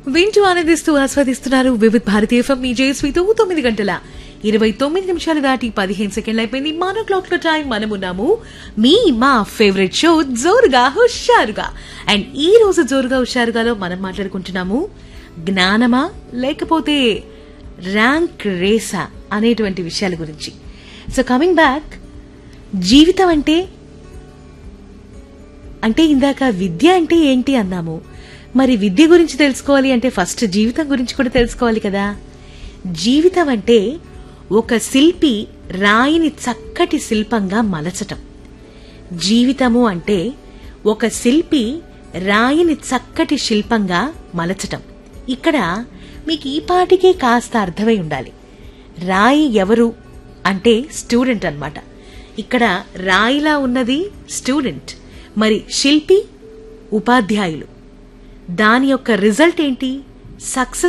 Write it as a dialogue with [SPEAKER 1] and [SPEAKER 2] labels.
[SPEAKER 1] వింటూ ఆనందిస్తూ ఆస్వాదిస్తున్నారు వివిధ్ భారతీయ ఎఫ్ఎం మీ జయస్వితో తొమ్మిది గంటల ఇరవై తొమ్మిది నిమిషాలు దాటి పదిహేను సెకండ్లు అయిపోయింది మన క్లాక్ లో టైం మనం ఉన్నాము మీ మా ఫేవరెట్ షో జోరుగా హుషారుగా అండ్ ఈ రోజు జోరుగా హుషారుగాలో మనం మాట్లాడుకుంటున్నాము జ్ఞానమా లేకపోతే ర్యాంక్ రేసా అనేటువంటి విషయాల గురించి సో కమింగ్ బ్యాక్ జీవితం అంటే అంటే ఇందాక విద్య అంటే ఏంటి అన్నాము మరి విద్య గురించి తెలుసుకోవాలి అంటే ఫస్ట్ జీవితం గురించి కూడా తెలుసుకోవాలి కదా జీవితం అంటే ఒక శిల్పి రాయిని చక్కటి శిల్పంగా మలచటం జీవితము అంటే ఒక శిల్పి రాయిని చక్కటి శిల్పంగా మలచటం ఇక్కడ మీకు ఈ పాటికే కాస్త అర్థమై ఉండాలి రాయి ఎవరు అంటే స్టూడెంట్ అన్నమాట ఇక్కడ రాయిలా ఉన్నది స్టూడెంట్ మరి శిల్పి ఉపాధ్యాయులు దాని యొక్క రిజల్ట్ ఏంటి సక్సెస్